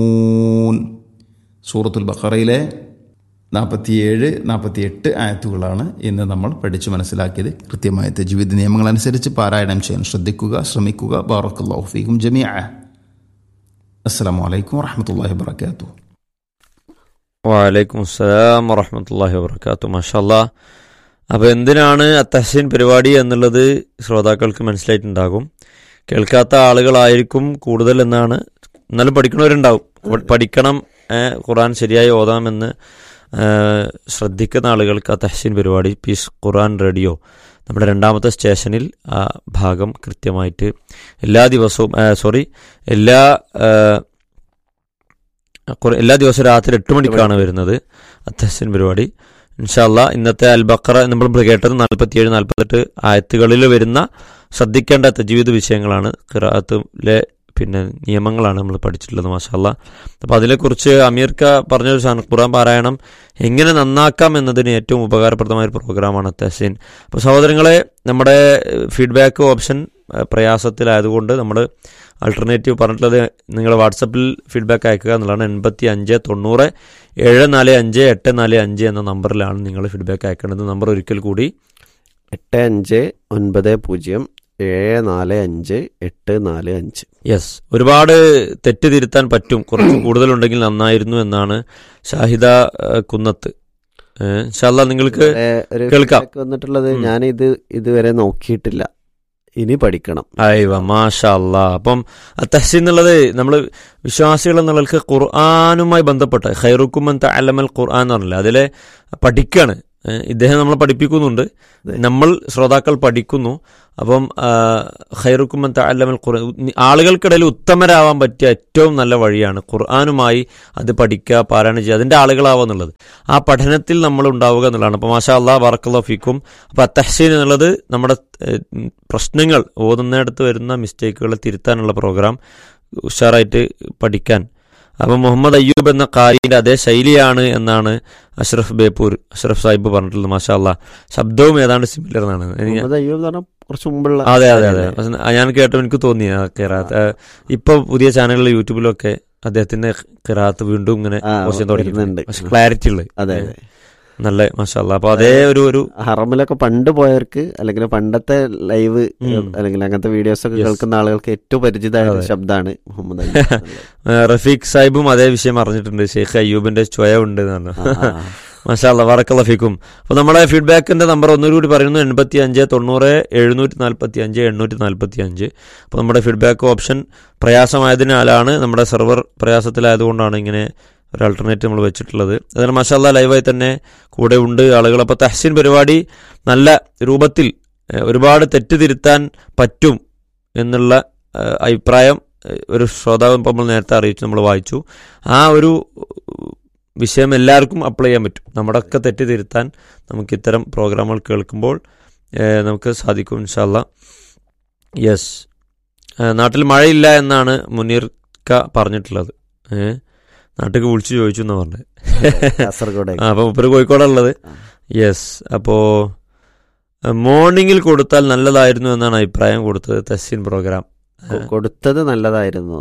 സൂറത്തുൽ ബഖറയിലെ നാൽപ്പത്തിയേഴ് നാൽപ്പത്തിയെട്ട് ആയത്തുകളാണ് ഇന്ന് നമ്മൾ പഠിച്ചു മനസ്സിലാക്കിയത് കൃത്യമായ തജ്വീദ് നിയമങ്ങൾ അനുസരിച്ച് പാരായണം ചെയ്യാൻ ശ്രദ്ധിക്കുക ശ്രമിക്കുക ബാറക്കല്ലാഹു ഫീക്കും ജമിഅ അസ്സലാമു അലൈക്കും വറഹമത്തല്ലാഹി വബർക്കാത്തു വലൈക്കും അസ്സലാം വറഹമത്തല്ലാഹി വാബർക്കാത്തു മഷാല്ലാ അപ്പോൾ എന്തിനാണ് അത്തഹസീൻ പരിപാടി എന്നുള്ളത് ശ്രോതാക്കൾക്ക് മനസ്സിലായിട്ടുണ്ടാകും കേൾക്കാത്ത ആളുകളായിരിക്കും കൂടുതൽ എന്നാണ് എന്നാലും പഠിക്കുന്നവരുണ്ടാവും പ- പഠിക്കണം ഏ, ഖുറാൻ ശരിയായി ഓതാമെന്ന് ഏ, ശ്രദ്ധിക്കുന്ന ആളുകൾക്ക് അത്തഹസീൻ പരിപാടി പീസ് ഖുറാൻ റേഡിയോ നമ്മുടെ രണ്ടാമത്തെ സ്റ്റേഷനിൽ ആ ഭാഗം കൃത്യമായിട്ട് എല്ലാ ദിവസവും സോറി എല്ലാ ഏ, കുറെ- എല്ലാ ദിവസവും രാത്രി എട്ട് മണിക്കാണ് വരുന്നത് അത്തഹസിൻ പരിപാടി ഇൻഷാല്ല ഇന്നത്തെ അൽ ബക്കറ നമ്മൾ കേട്ടത് നാൽപ്പത്തിയേഴ് നാൽപ്പത്തെട്ട് ആയത്തുകളിൽ വരുന്ന ശ്രദ്ധിക്കേണ്ട തജീവിത വിഷയങ്ങളാണ് ഖിറാത്തിലെ പിന്നെ നിയമങ്ങളാണ് നമ്മൾ പഠിച്ചിട്ടുള്ളത് മാഷാല്ല അപ്പോൾ അതിനെക്കുറിച്ച് അമീർക്ക പറഞ്ഞൊരു സാധനം ഖുറാൻ പാരായണം എങ്ങനെ നന്നാക്കാം എന്നതിന് ഏറ്റവും ഉപകാരപ്രദമായ ഒരു പ്രോഗ്രാമാണ് തഹസീൻ അപ്പോൾ സഹോദരങ്ങളെ നമ്മുടെ ഫീഡ്ബാക്ക് ഓപ്ഷൻ ഏഹ്, പ്രയാസത്തിലായതുകൊണ്ട് നമ്മൾ ആൾട്ടർനേറ്റീവ് പറഞ്ഞിട്ടുള്ളത് നിങ്ങൾ വാട്സപ്പിൽ ഫീഡ്ബാക്ക് അയക്കുക എന്നുള്ളതാണ് എൺപത്തി അഞ്ച് തൊണ്ണൂറ് ഏഴ് നാല് അഞ്ച് എട്ട് നാല് അഞ്ച് എന്ന നമ്പറിലാണ് നിങ്ങൾ ഫീഡ്ബാക്ക് അയക്കേണ്ടത് നമ്പർ ഒരിക്കൽ കൂടി എട്ട് അഞ്ച് ഒൻപത് പൂജ്യം ഏഴ് നാല് അഞ്ച് എട്ട് നാല് അഞ്ച് യെസ് ഒരുപാട് തെറ്റ് തിരുത്താൻ പറ്റും കുറച്ച് കൂടുതലുണ്ടെങ്കിൽ നന്നായിരുന്നു എന്നാണ് ഷാഹിദ ഏഹ്, കുന്നത്ത് ഏഹ്, ഇൻഷാല്ലാ നിങ്ങൾക്ക് ഇവിടെ ഒരു കേൾക്കാം. feedback വന്നിട്ടുള്ളത് ഉം. ഞാൻ ഇത് ഇതുവരെ നോക്കിയിട്ടില്ല ഇനി പഠിക്കണം അയവ മാഷാ അല്ലാ അപ്പം തഹസീൻ എന്നുള്ളത് നമ്മൾ വിശ്വാസികൾ എന്നുള്ളവർക്ക് ഖുർആാനുമായി ബന്ധപ്പെട്ട ഖൈറുക്കുമൻ അലമൽ ഖുർആൻ എന്ന് പറഞ്ഞില്ല അതിലെ പഠിക്കാണ് ഏഹ് ഇദ്ദേഹം നമ്മളെ പഠിപ്പിക്കുന്നുണ്ട് അതെ. നമ്മൾ ശ്രോതാക്കൾ പഠിക്കുന്നു അപ്പം ഖൈറുക്കുമൻ അലമൽ ഖുർആൻ ആളുകൾക്കിടയിൽ ഉത്തമരാവാൻ പറ്റിയ ഏറ്റവും നല്ല വഴിയാണ് ഖുർആാനുമായി അത് പഠിക്കുക പാരായണം ചെയ്യുക അതിൻ്റെ ആളുകളാവുക എന്നുള്ളത് ആ പഠനത്തിൽ നമ്മൾ ഉണ്ടാവുക എന്നുള്ളതാണ് അപ്പോൾ മാഷാ അല്ലാ ബറക്കല്ലാ ഫിക്കും അപ്പോൾ തഹസീൻ എന്നുള്ളത് നമ്മുടെ ഏഹ്, പ്രശ്നങ്ങൾ ഓതുന്നിടത്ത് വരുന്ന മിസ്റ്റേക്കുകളെ തിരുത്താനുള്ള പ്രോഗ്രാം ഉഷാറായിട്ട് പഠിക്കാൻ അപ്പം മുഹമ്മദ് അയ്യൂബ് എന്ന കാരിയുടെ അതേ ശൈലിയാണ് എന്നാണ് അഷ്റഫ് ബേപ്പൂർ അഷ്റഫ് സാഹിബ് പറഞ്ഞിട്ടുള്ളത് മാഷാ അല്ലാ ശബ്ദവും ഏതാണ്ട് സിമിലർ എന്നാണ് എനിക്ക് മുഹമ്മദ് അയ്യൂബ് എന്ന് പറഞ്ഞാൽ കുറച്ച് മുമ്പുള്ള അതെ അതെ അതെ കാര്യമല്ലേ? പക്ഷെ ഞാൻ കേട്ടപ്പോൾ എനിക്ക് തോന്നി ആ ഖിറാത്ത് ആ, ഇപ്പൊ പുതിയ ചാനലുകളിൽ യൂട്യൂബിലൊക്കെ അദ്ദേഹത്തിന്റെ ഖിറാത്ത് വീണ്ടും ഇങ്ങനെ ആ, പോസ്റ്റ് ചെയ്യാൻ തുടങ്ങി വരുന്നുണ്ട്. പക്ഷെ ക്ലാരിറ്റി ഉള്ളത് അതെ അതെ നല്ല മാഷാല്ല അപ്പൊ അതേ ഒരു ഒരു ഹറമിലൊക്കെ പണ്ട് പോയവർക്ക് അല്ലെങ്കിൽ പണ്ടത്തെ ലൈവ് ഉം. അല്ലെങ്കിൽ അങ്ങനത്തെ വീഡിയോസ് ഒക്കെ Yes. കേൾക്കുന്ന ആളുകൾക്ക് ഏറ്റവും പരിചിതമായ ഒരു അതെ. ശബ്ദമാണ് മുഹമ്മദ് അയ്യൂബ് എന്നുള്ളത്. ആ, റഫീഖ് സാഹിബും അതേ വിഷയം അറിഞ്ഞിട്ടുണ്ട് ഷെയ്ഖ് അയ്യൂബിന്റെ ചൊയ ഉണ്ട് എന്ന് പറഞ്ഞു ആ, ആ, ആ. മാഷാല്ല വറക്കല്ല ഫിക്കും അപ്പൊ നമ്മുടെ ഫീഡ്ബാക്കിന്റെ നമ്പർ ഒന്നുകൂടി പറയുന്നു എൺപത്തി അഞ്ച് തൊണ്ണൂറ് എഴുന്നൂറ്റി നാൽപ്പത്തി അഞ്ച് എണ്ണൂറ്റി നാൽപ്പത്തി അഞ്ച് അപ്പോൾ നമ്മുടെ ഫീഡ്ബാക്ക് ഓപ്ഷൻ പ്രയാസമായതിനാലാണ് നമ്മുടെ സെർവർ പ്രയാസത്തിലായതുകൊണ്ടാണ് ഇങ്ങനെ ഒരു ആൾട്ടർനേറ്റ് നമ്മൾ വെച്ചിട്ടുള്ളത് അതിന് മാഷാല്ല ലൈവായി തന്നെ കൂടെ ഉണ്ട് ആളുകൾ അപ്പോൾ തഹസീൻ പരിപാടി നല്ല രൂപത്തിൽ ഏഹ്, ഒരുപാട് തെറ്റ് തിരുത്താൻ പറ്റും എന്നുള്ള ഏഹ്, അഭിപ്രായം ഏഹ്, ഒരു ശ്രോതാവ് ഇപ്പം നമ്മൾ നേരത്തെ അറിയിച്ചു നമ്മൾ വായിച്ചു ആ ഒരു വിഷയം എല്ലാവർക്കും അപ്ലൈ ചെയ്യാൻ പറ്റും നമ്മുടെയൊക്കെ തെറ്റ് തിരുത്താൻ നമുക്ക് ഇത്തരം പ്രോഗ്രാമുകൾ കേൾക്കുമ്പോൾ ഏഹ്, നമുക്ക് സാധിക്കും ഇൻഷാല്ല യെസ് നാട്ടിൽ മഴയില്ല എന്നാണ് മുനീർ ക പറഞ്ഞിട്ടുള്ളത് ഏഹ് നാട്ടിൽ വിളിച്ചു ചോദിച്ചു എന്ന് പറഞ്ഞത് കാസർഗോഡ് ആ അപ്പോൾ മുപ്പര് കോഴിക്കോടുള്ളത് ആ. യെസ് അപ്പോൾ മോർണിംഗിൽ കൊടുത്താൽ നല്ലതായിരുന്നു എന്നാണ് അഭിപ്രായം കൊടുത്തത് തസ്സീൻ പ്രോഗ്രാം കൊ- കൊടുത്തത് നല്ലതായിരുന്നു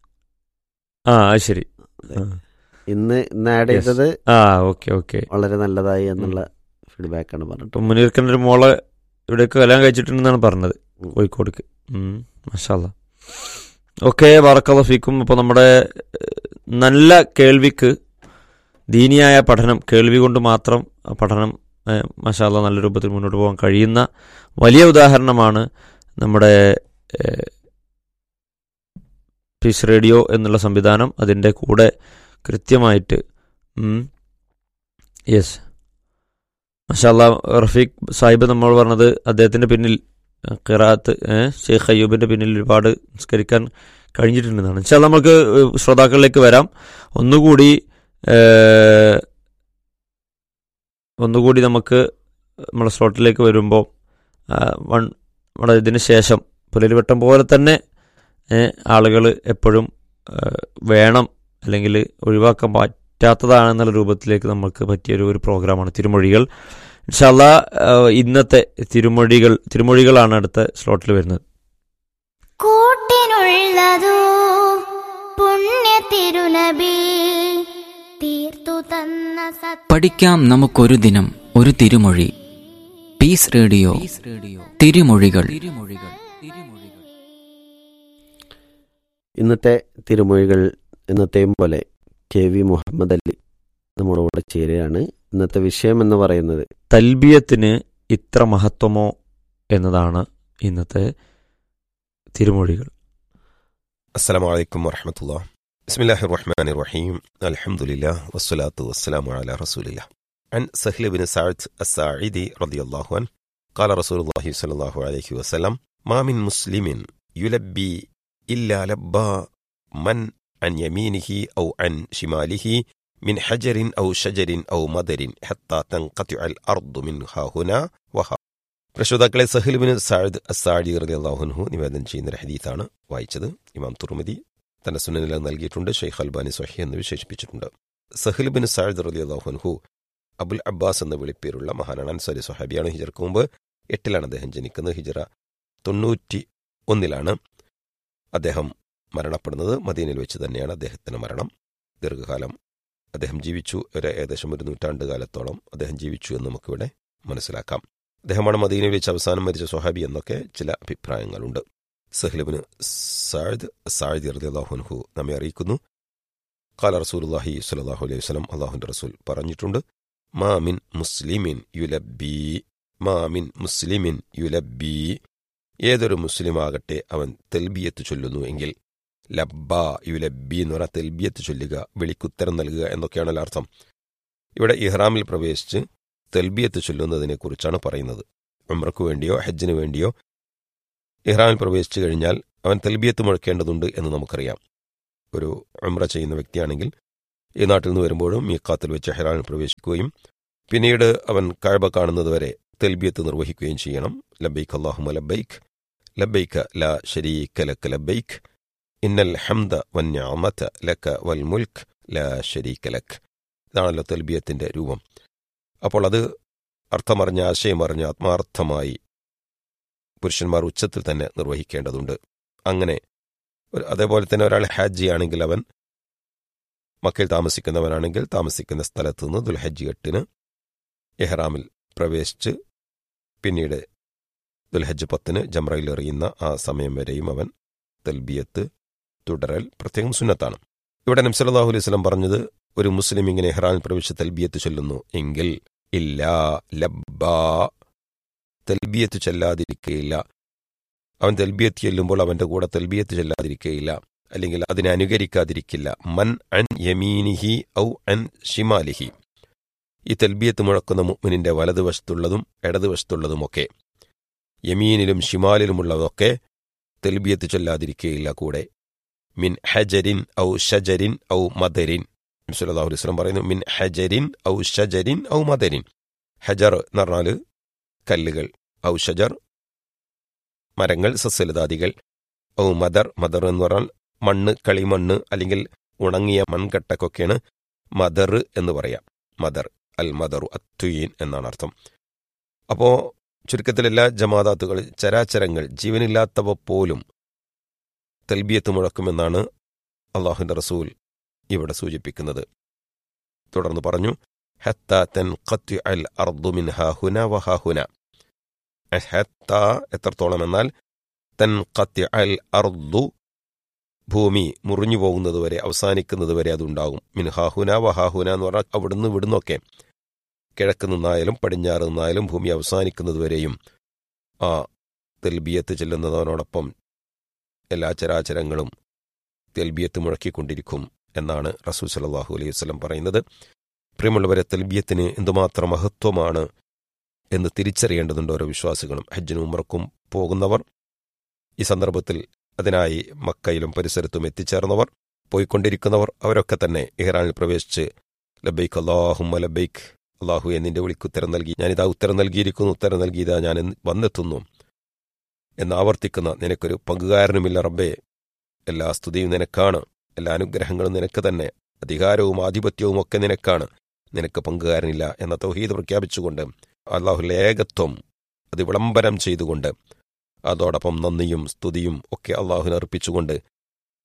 ആ അത് ശരി ആ. ഇന്ന് ഇന്ന് ആഡ് Yes. ചെയ്തത് ആ ഓക്കെ ഓക്കെ വളരെ നല്ലതായി എന്നുള്ള ഫീഡ്ബാക്ക് ആണ് പറഞ്ഞിട്ട് ഇപ്പം മുനീർക്കൻ്റെ ഒരു മോളെ ഇവിടേക്ക് കല്യാണം കഴിച്ചിട്ടുണ്ടെന്നാണ് പറഞ്ഞത് ഉം. കോഴിക്കോടേക്ക് മഷാല്ല ഓക്കെ ബാറക്കല്ല ഫീക്കും അപ്പോൾ നമ്മുടെ ഏഹ്, നല്ല കേൾവിക്ക് ദീനിയായ പഠനം കേൾവി കൊണ്ട് മാത്രം ആ പഠനം ഏഹ്, മഷാല്ല നല്ല രൂപത്തിൽ മുന്നോട്ട് പോകാൻ കഴിയുന്ന വലിയ ഉദാഹരണമാണ് നമ്മുടെ ഏഹ്, പീസ് റേഡിയോ എന്നുള്ള സംവിധാനം അതിൻ്റെ കൂടെ കൃത്യമായിട്ട് യെസ് മഷാല്ല റഫീഖ് സാഹിബ് നമ്മൾ പറഞ്ഞത് അദ്ദേഹത്തിൻ്റെ പിന്നിൽ ഏഹ്, ഖിറാത്ത് ഏഹ്, ഷെയ്ഖ് അയ്യൂബിൻ്റെ പിന്നിൽ ഒരുപാട് നിസ്കരിക്കാൻ കഴിഞ്ഞിട്ടുണ്ടെന്നാണ് വെച്ചാൽ നമുക്ക് ഏഹ്, ശ്രോതാക്കളിലേക്ക് വരാം ഒന്നുകൂടി ഏഹ്, ഒന്നുകൂടി നമുക്ക് നമ്മുടെ സ്ലോട്ടിലേക്ക് വരുമ്പോൾ വൺ നമ്മുടെ ഇതിന് ശേഷം പുലരിവട്ടം പോലെ തന്നെ ആളുകൾ എപ്പോഴും ഏഹ്, വേണം അല്ലെങ്കിൽ ഒഴിവാക്കാൻ പറ്റാത്തതാണെന്നുള്ള രൂപത്തിലേക്ക് നമുക്ക് പറ്റിയൊരു ഒരു പ്രോഗ്രാമാണ് തിരുമൊഴികൾ ഇൻഷാല്ല ഇന്നത്തെ തിരുമൊഴികൾ തിരുമൊഴികളാണ് അടുത്ത സ്ലോട്ടിൽ വരുന്നത് കൂട്ടിനുള്ളതോ പുണ്യ തിരുനബി തീർത്തു തന്ന സത്യ പഠിക്കാം നമുക്കൊരു ദിനം ഒരു തിരുമൊഴി പീസ് റേഡിയോ തിരുമൊഴികൾ തിരുമൊഴികൾ തിരുമൊഴികൾ ഇന്നത്തെ തിരുമൊഴികൾ എന്നത്തെയും പോലെ കെ വി മുഹമ്മദ് അലി നമ്മുടെ കൂടെ ചേരുകയാണ് ഇന്നത്തെ വിഷയം എന്ന് പറയുന്നത് തൽബിയത്തിന് ഇത്ര മഹത്വമോ എന്നതാണ് ഇന്നത്തെ തിരുമൊഴികൾ السلام عليكم ورحمة الله بسم الله الرحمن الرحيم الحمد لله والصلاة والسلام على رسول الله عن سهل بن سعد الساعدي رضي الله عنه قال رسول الله صلى الله عليه وسلم ما من مسلم يلبي إلا لبى من عن يمينه أو عن شماله من حجر أو شجر أو مدر حتى تنقطع الأرض منها هنا وها പ്രശ്രോതാക്കളെ സഹിൽബിന് സാദ് അസാഡി റളിയല്ലാഹുൻഹു നിവേദനം ചെയ്യുന്ന ഒരു ഹദീത്താണ് വായിച്ചത് ഇമാം തുർമിദി തന്റെ സുനനിൽ അത് നൽകിയിട്ടുണ്ട് ഷെയ്ഖ് അൽബാനി സൊഹി എന്ന് വിശേഷിപ്പിച്ചിട്ടുണ്ട് സഹിൽബിൻ സാദ് റളിയല്ലാഹുൻഹു അബുൽ അബ്ബാസ് എന്ന വിളിപ്പേരുള്ള മഹാനാണ് അൻസാരി സ്വഹാബിയാണ് ഹിജർക്ക് മുമ്പ് എട്ടിലാണ് അദ്ദേഹം ജനിക്കുന്നത് ഹിജറ തൊണ്ണൂറ്റി ഒന്നിലാണ് അദ്ദേഹം മരണപ്പെടുന്നത് മദീനയിൽ വെച്ച് തന്നെയാണ് അദ്ദേഹത്തിന്റെ മരണം ദീർഘകാലം അദ്ദേഹം ജീവിച്ചു ഒരു ഏകദേശം ഒരു നൂറ്റാണ്ട് കാലത്തോളം അദ്ദേഹം ജീവിച്ചു എന്ന് നമുക്കിവിടെ മനസ്സിലാക്കാം അദ്ദേഹമാണ് മദീനയിൽ വെച്ച് അവസാനം മരിച്ച സ്വഹാബി എന്നൊക്കെ ചില അഭിപ്രായങ്ങളുണ്ട് സഹ്ലബിന് സാദ് സാദ് റളിയല്ലാഹുൻഹു നമ്മെ അറിയിക്കുന്നു കാല റസൂലുള്ളാഹി സ്വല്ലല്ലാഹു അലൈഹി വസല്ലം അള്ളാഹുവിന്റെ റസൂൽ പറഞ്ഞിട്ടുണ്ട് മാമിൻ മുസ്ലിമിൻ യുലബി മാമിൻ മുസ്ലിമിൻ യുലബി ഏതൊരു മുസ്ലിമാകട്ടെ അവൻ തെൽബിയത്ത് ചൊല്ലുന്നു എങ്കിൽ ലബ്ബ യുലബി എന്ന് പറഞ്ഞാൽ തെൽബിയത്ത് ചൊല്ലുക വിളിക്കുത്തരം നൽകുക എന്നൊക്കെയാണല്ലോ അർത്ഥം ഇവിടെ ഇഹ്റാമിൽ പ്രവേശിച്ച് തെൽബിയത്ത് ചൊല്ലുന്നതിനെ കുറിച്ചാണ് പറയുന്നത് ഉമ്രക്ക് വേണ്ടിയോ ഹജ്ജിന് വേണ്ടിയോ ഇഹ്റാമിൽ പ്രവേശിച്ചു കഴിഞ്ഞാൽ അവൻ തെൽബിയത്ത് മുഴക്കേണ്ടതുണ്ട് എന്ന് നമുക്കറിയാം ഒരു ഉമ്ര ചെയ്യുന്ന വ്യക്തിയാണെങ്കിൽ ഈ നാട്ടിൽ നിന്ന് വരുമ്പോഴും മീക്കാത്തിൽ വെച്ച് ഇഹ്റാമിൽ പ്രവേശിക്കുകയും പിന്നീട് അവൻ കഴബ കാണുന്നതുവരെ തെൽബിയത്ത് നിർവഹിക്കുകയും ചെയ്യണം ലബൈക്ക് അള്ളാഹുമ ലബൈക്ക് ലബൈക്ക് ല ഷരീക ലക ലബൈക്ക് ഇന്നൽ ഹംദ വന്യാമത ലക വൽ മുൽക്ക് ല ഷരീക ലക് ഇതാണല്ലോ തെൽബിയത്തിന്റെ രൂപം അപ്പോൾ അത് അർത്ഥമറിഞ്ഞ ആശയമറിഞ്ഞ ആത്മാർത്ഥമായി പുരുഷന്മാർ ഉച്ചത്തിൽ തന്നെ നിർവഹിക്കേണ്ടതുണ്ട് അങ്ങനെ ഒരു- അതേപോലെ തന്നെ ഒരാൾ ഹാജി ആണെങ്കിൽ അവൻ മക്കയിൽ താമസിക്കുന്നവനാണെങ്കിൽ താമസിക്കുന്ന സ്ഥലത്ത് നിന്ന് ദുൽഹജ്ജ് എട്ടിന് എഹ്റാമിൽ പ്രവേശിച്ച് പിന്നീട് ദുൽഹജ്ജ് പത്തിന് ജംറയിൽ എറിയുന്ന ആ സമയം വരെയും അവൻ തൽബിയത്ത് തുടരൽ പ്രത്യേകം സുന്നത്താണ് ഇവിടെ നബ്സല്ലാഹു അലൈഹി സ്വലം പറഞ്ഞത് ഒരു മുസ്ലിം ഇങ്ങനെ ഇഹ്റാമിൽ പ്രവേശിച്ച് തൽബിയത്ത് ചൊല്ലുന്നു എങ്കിൽ ഇല്ലാ ലബ്ബാ തൽബിയത്ത് ചെല്ലാതിരിക്കുകയില്ല അവൻ തൽബിയത്ത് ചെല്ലുമ്പോൾ അവന്റെ കൂടെ തൽബിയത്ത് ചെല്ലാതിരിക്കുകയില്ല അല്ലെങ്കിൽ അതിനെ അനുകരിക്കാതിരിക്കില്ല മൻ അൻ യമീനിഹി ഔ അൻ ഷിമാലിഹി ഈ തൽബിയത്ത് മുഴക്കുന്ന മുഅ്മിനിന്റെ വലതുവശത്തുള്ളതും ഇടതുവശത്തുള്ളതുമൊക്കെ യമീനിലും ഷിമാലിലുമുള്ളതൊക്കെ തെൽബിയത്ത് ചൊല്ലാതിരിക്കുകയില്ല കൂടെ മിൻ ഹജരിൻ ഔ ഷജരിൻ ഔ മദരിൻ സല്ലല്ലാഹു അലൈഹി വസല്ലം പറയുന്നു മിൻ ഹജരിൻ ഔ ഷജരിൻ ഔ മദരിൻ ഹജർ എന്ന് പറഞ്ഞാൽ കല്ലുകൾ ഔ ഷജർ മരങ്ങൾ സസ്യലതാദികൾ ഔ മദർ മദർ എന്ന് പറഞ്ഞാൽ മണ്ണ് കളിമണ്ണ് അല്ലെങ്കിൽ ഉണങ്ങിയ മൺകട്ടക്കൊക്കെയാണ് മദർ എന്ന് പറയാം മദർ അൽ മദറു അത്തുയീൻ എന്നാണ് അർത്ഥം അപ്പോ ചുരുക്കത്തിൽ എല്ലാ ജമാദാത്തുകൾ ചരാചരങ്ങൾ ജീവനില്ലാത്തവ പോലും തൽബിയത്ത് മുഴക്കുമെന്നാണ് അള്ളാഹുന്റെ റസൂൽ ഇവിടെ സൂചിപ്പിക്കുന്നത് തുടർന്ന് പറഞ്ഞു ഹത്ത തൻ അൽ അർദു മിൻ ഹാഹുന വഹാഹുന ഹത്ത എത്രത്തോളം എന്നാൽ തൻ അൽ അർദു ഭൂമി മുറിഞ്ഞു പോകുന്നതുവരെ അവസാനിക്കുന്നതുവരെ അതുണ്ടാകും മിൻ ഹാഹുന വഹാഹുന എന്ന് പറഞ്ഞാൽ അവിടുന്ന് ഇവിടുന്നൊക്കെ കിഴക്ക് നിന്നായാലും പടിഞ്ഞാറ് നിന്നായാലും ഭൂമി അവസാനിക്കുന്നതുവരെയും ആ തെൽബിയത്ത് ചെല്ലുന്നതിനോടൊപ്പം എല്ലാ ചരാചരങ്ങളും തെൽബിയത്ത് മുഴക്കിക്കൊണ്ടിരിക്കും എന്നാണ് റസൂൽ സലാഹു അലൈഹി വസ്ലം പറയുന്നത് പ്രിയമുള്ളവരെ തെൽബിയത്തിന് എന്തുമാത്രം മഹത്വമാണ് എന്ന് തിരിച്ചറിയേണ്ടതുണ്ട് ഓരോ വിശ്വാസികളും ഹജ്ജിനും ഉമർക്കും പോകുന്നവർ ഈ സന്ദർഭത്തിൽ അതിനായി മക്കയിലും പരിസരത്തും എത്തിച്ചേർന്നവർ പോയിക്കൊണ്ടിരിക്കുന്നവർ അവരൊക്കെ തന്നെ ഇഹ്റാനിൽ പ്രവേശിച്ച് ലബൈക്ക് അള്ളാഹുമ്മ ലബൈക്ക് അള്ളാഹു എന്നിന്റെ വിളിക്ക് ഉത്തരം നൽകി ഞാനിതാ ഉത്തരം നൽകിയിരിക്കുന്നു ഉത്തരം നൽകിയതാ ഞാൻ എന്ന് വന്നെത്തുന്നു എന്ന് ആവർത്തിക്കുന്ന നിനക്കൊരു പങ്കുകാരനുമില്ല റബ്ബേ എല്ലാ സ്തുതിയും നിനക്കാണ് എല്ലാ അനുഗ്രഹങ്ങളും നിനക്ക് തന്നെ അധികാരവും ആധിപത്യവും ഒക്കെ നിനക്കാണ് നിനക്ക് പങ്കുകാരനില്ല എന്ന തൗഹീദ് പ്രഖ്യാപിച്ചുകൊണ്ട് അള്ളാഹുലെ ഏകത്വം അത് വിളംബരം ചെയ്തുകൊണ്ട് അതോടൊപ്പം നന്ദിയും സ്തുതിയും ഒക്കെ അള്ളാഹുവിന് അർപ്പിച്ചുകൊണ്ട്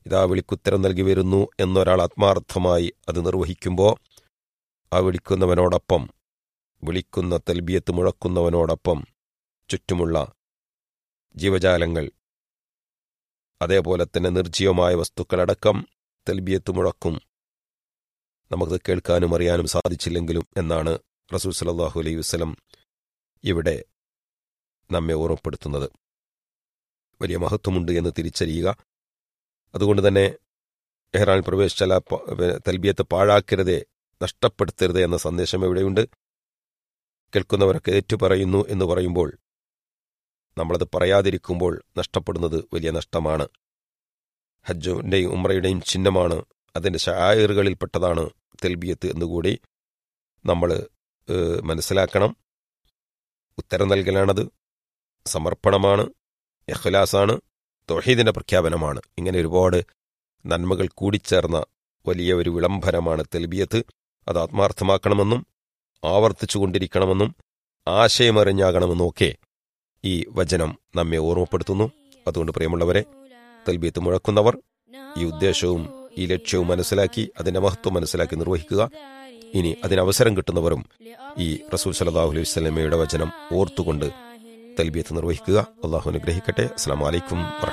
ഇതാ വിളിക്കുത്തരം നൽകി വരുന്നു എന്നൊരാൾ ആത്മാർത്ഥമായി അത് നിർവഹിക്കുമ്പോൾ ആ വിളിക്കുന്നവനോടൊപ്പം വിളിക്കുന്ന തൽബിയത്ത് മുഴക്കുന്നവനോടൊപ്പം ചുറ്റുമുള്ള ജീവജാലങ്ങൾ അതേപോലെ തന്നെ നിർജ്ജീവമായ വസ്തുക്കളടക്കം തൽബിയത്ത് മുഴക്കും നമുക്ക് കേൾക്കാനും അറിയാനും സാധിച്ചില്ലെങ്കിലും എന്നാണ് റസൂൽ സലാഹു അലൈഹി വസ്ലം ഇവിടെ നമ്മെ ഓർമ്മപ്പെടുത്തുന്നത് വലിയ മഹത്വമുണ്ട് എന്ന് തിരിച്ചറിയുക അതുകൊണ്ട് തന്നെ എഹ്റാൻ പ്രവേശിച്ചാൽ ആ പ- തൽബിയത്ത് പാഴാക്കരുതേ നഷ്ടപ്പെടുത്തരുത് എന്ന സന്ദേശം എവിടെയുണ്ട് കേൾക്കുന്നവരൊക്കെ ഏറ്റുപറയുന്നു എന്ന് പറയുമ്പോൾ നമ്മളത് പറയാതിരിക്കുമ്പോൾ നഷ്ടപ്പെടുന്നത് വലിയ നഷ്ടമാണ് ഹജ്ജിന്റെയും ഉമ്രയുടെയും ചിഹ്നമാണ് അതിൻ്റെ ഷായറുകളിൽപ്പെട്ടതാണ് തെൽബിയത്ത് എന്നുകൂടി നമ്മൾ മനസ്സിലാക്കണം ഉത്തരം നൽകലാണത് സമർപ്പണമാണ് എഖ്ലാസാണ് തൊഹീദിന്റെ പ്രഖ്യാപനമാണ് ഇങ്ങനെ ഒരുപാട് നന്മകൾ കൂടിച്ചേർന്ന വലിയ ഒരു വിളംബരമാണ് തെൽബിയത്ത് അത് ആത്മാർത്ഥമാക്കണമെന്നും ആവർത്തിച്ചുകൊണ്ടിരിക്കണമെന്നും ആശയമറിഞ്ഞാകണമെന്നും ഒക്കെ ഈ വചനം നമ്മെ ഓർമ്മപ്പെടുത്തുന്നു അതുകൊണ്ട് പ്രിയമുള്ളവരെ തെൽബിയത്ത് മുഴക്കുന്നവർ ഈ ഉദ്ദേശവും ഈ ലക്ഷ്യവും മനസ്സിലാക്കി അതിന്റെ മഹത്വം മനസ്സിലാക്കി നിർവഹിക്കുക ഇനി അതിനവസരം കിട്ടുന്നവരും ഈ റസൂൽ സലാഹു അലൈഹി വസ്ലമയുടെ വചനം ഓർത്തുകൊണ്ട് തൽബിയത്ത് നിർവഹിക്കുക അള്ളാഹു അനുഗ്രഹിക്കട്ടെ അസ്സാം വലൈക്കും വർഹ